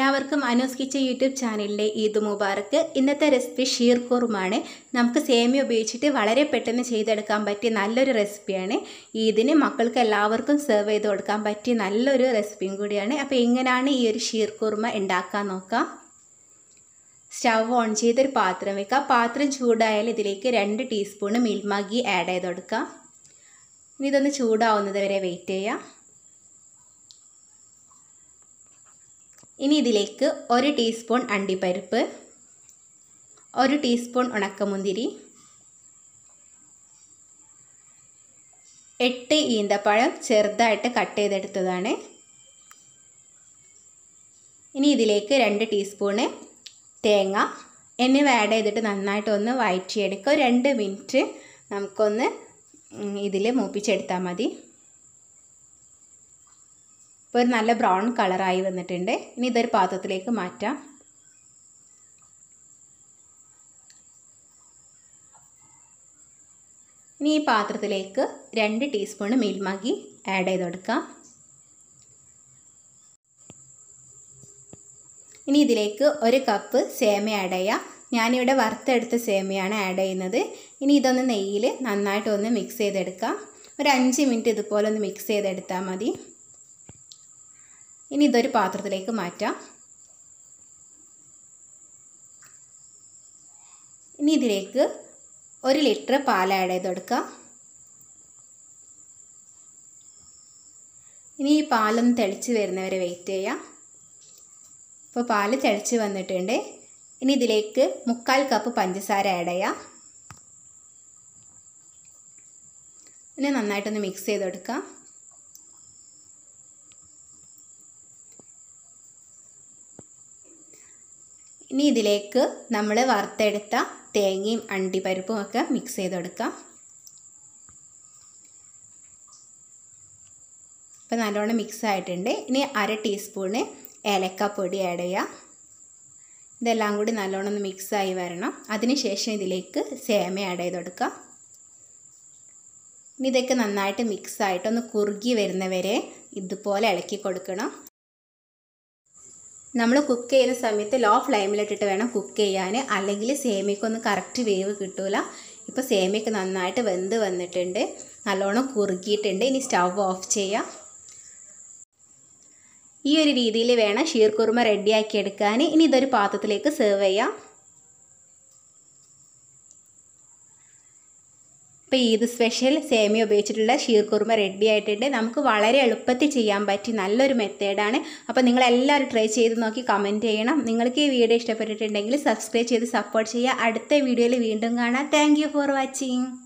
എല്ലാവർക്കും Anu's kitchen YouTube ചാനലിൻ്റെ ഈദ് മുബാറക്ക് ഇന്നത്തെ റെസിപ്പി ഷീർ കുറുമാണ് നമുക്ക് സേമിയ ഉപയോഗിച്ചിട്ട് വളരെ പെട്ടെന്ന് ചെയ്തെടുക്കാൻ പറ്റിയ നല്ലൊരു റെസിപ്പിയാണ് ഈദിന് മക്കൾക്ക് എല്ലാവർക്കും സെർവ് ചെയ്ത് കൊടുക്കാൻ പറ്റിയ നല്ലൊരു റെസിപ്പിയും കൂടിയാണ് അപ്പോൾ എങ്ങനെയാണ് ഈ ഒരു ഷീർ കുറുമ ഉണ്ടാക്കാൻ നോക്കാം സ്റ്റവ് ഓൺ ചെയ്തൊരു പാത്രം വെക്കുക പാത്രം ചൂടായാൽ ഇതിലേക്ക് രണ്ട് ടീസ്പൂൺ മിൽമാഗി ആഡ് ചെയ്ത് കൊടുക്കുക ഇനി ഇതൊന്ന് ചൂടാവുന്നത് വരെ വെയിറ്റ് ചെയ്യാം ഇനി ഇതിലേക്ക് ഒരു ടീസ്പൂൺ അണ്ടിപ്പരിപ്പ് ഒരു ടീസ്പൂൺ ഉണക്കമുന്തിരി എട്ട് ഈന്തപ്പഴം ചെറുതായിട്ട് കട്ട് ചെയ്തെടുത്തതാണ് ഇനി ഇതിലേക്ക് രണ്ട് ടീസ്പൂണ് തേങ്ങ എന്നിവ ആഡ് ചെയ്തിട്ട് നന്നായിട്ടൊന്ന് വഴറ്റിയെടുക്കുക ഒരു രണ്ട് മിനിറ്റ് നമുക്കൊന്ന് ഇതിൽ മൂപ്പിച്ചെടുത്താൽ മതി ഇപ്പോൾ ഒരു നല്ല ബ്രൗൺ കളറായി വന്നിട്ടുണ്ട് ഇനി ഇതൊരു പാത്രത്തിലേക്ക് മാറ്റാം ഇനി ഈ പാത്രത്തിലേക്ക് രണ്ട് ടീസ്പൂൺ മിൽമാഗി ആഡ് ചെയ്ത് കൊടുക്കാം ഇനി ഇതിലേക്ക് ഒരു കപ്പ് സേമിയ ആഡ് ചെയ്യാം ഞാനിവിടെ വറുത്തെടുത്ത സേമിയാണ് ആഡ് ചെയ്യുന്നത് ഇനി ഇതൊന്ന് നെയ്യിൽ നന്നായിട്ടൊന്ന് മിക്സ് ചെയ്തെടുക്കാം ഒരു അഞ്ച് മിനിറ്റ് ഇതുപോലെ ഒന്ന് മിക്സ് ചെയ്തെടുത്താൽ മതി ഇനി ഇതൊരു പാത്രത്തിലേക്ക് മാറ്റാം ഇനി ഇതിലേക്ക് ഒരു ലിറ്റർ പാൽ ആഡ് ചെയ്ത് കൊടുക്കുക ഇനി ഈ പാലൊന്ന് തെളിച്ച് വരുന്നവരെ വെയിറ്റ് ചെയ്യാം ഇപ്പോൾ പാല് തിളച്ച് വന്നിട്ടുണ്ട് ഇനി ഇതിലേക്ക് മുക്കാൽ കപ്പ് പഞ്ചസാര ആഡ് ചെയ്യാം ഇനി നന്നായിട്ടൊന്ന് മിക്സ് ചെയ്ത് കൊടുക്കാം ഇനി ഇതിലേക്ക് നമ്മൾ വറുത്തെടുത്ത തേങ്ങയും അണ്ടിപ്പരിപ്പും ഒക്കെ മിക്സ് ചെയ്ത് കൊടുക്കാം ഇപ്പം നല്ലോണം മിക്സ് ആയിട്ടുണ്ട് ഇനി അര ടീസ്പൂണ് ഏലക്കപ്പൊടി ആഡ് ചെയ്യാം ഇതെല്ലാം കൂടി നല്ലോണം ഒന്ന് മിക്സായി വരണം അതിനുശേഷം ഇതിലേക്ക് സേമ ആഡ് ചെയ്ത് കൊടുക്കുക ഇനി ഇതൊക്കെ നന്നായിട്ട് മിക്സായിട്ട് ഒന്ന് കുറുകി വരുന്നവരെ ഇതുപോലെ ഇളക്കി കൊടുക്കണം നമ്മൾ കുക്ക് ചെയ്യുന്ന സമയത്ത് ലോ ഫ്ലെയിമിലിട്ടിട്ട് വേണം കുക്ക് ചെയ്യാൻ അല്ലെങ്കിൽ സേമിക്കൊന്നും കറക്റ്റ് വേവ് കിട്ടൂല ഇപ്പോൾ സേമിയൊക്കെ നന്നായിട്ട് വെന്ത് വന്നിട്ടുണ്ട് നല്ലോണം കുറുകിയിട്ടുണ്ട് ഇനി സ്റ്റവ് ഓഫ് ചെയ്യാം ഈ ഒരു രീതിയിൽ വേണം ഷീർ കുറുമ റെഡിയാക്കി എടുക്കാൻ ഇനി ഇതൊരു പാത്രത്തിലേക്ക് സെർവ് ചെയ്യാം ഇപ്പോൾ ഈദ് സ്പെഷ്യൽ സേമിയ ഉപയോഗിച്ചിട്ടുള്ള ഷീർ കുറുമ റെഡി ആയിട്ടുണ്ട് നമുക്ക് വളരെ എളുപ്പത്തിൽ ചെയ്യാൻ പറ്റിയ നല്ലൊരു മെത്തേഡാണ് അപ്പോൾ നിങ്ങളെല്ലാവരും ട്രൈ ചെയ്ത് നോക്കി കമൻറ്റ് ചെയ്യണം നിങ്ങൾക്ക് ഈ വീഡിയോ ഇഷ്ടപ്പെട്ടിട്ടുണ്ടെങ്കിൽ സബ്സ്ക്രൈബ് ചെയ്ത് സപ്പോർട്ട് ചെയ്യുക അടുത്ത വീഡിയോയിൽ വീണ്ടും കാണാം താങ്ക് ഫോർ വാച്ചിങ്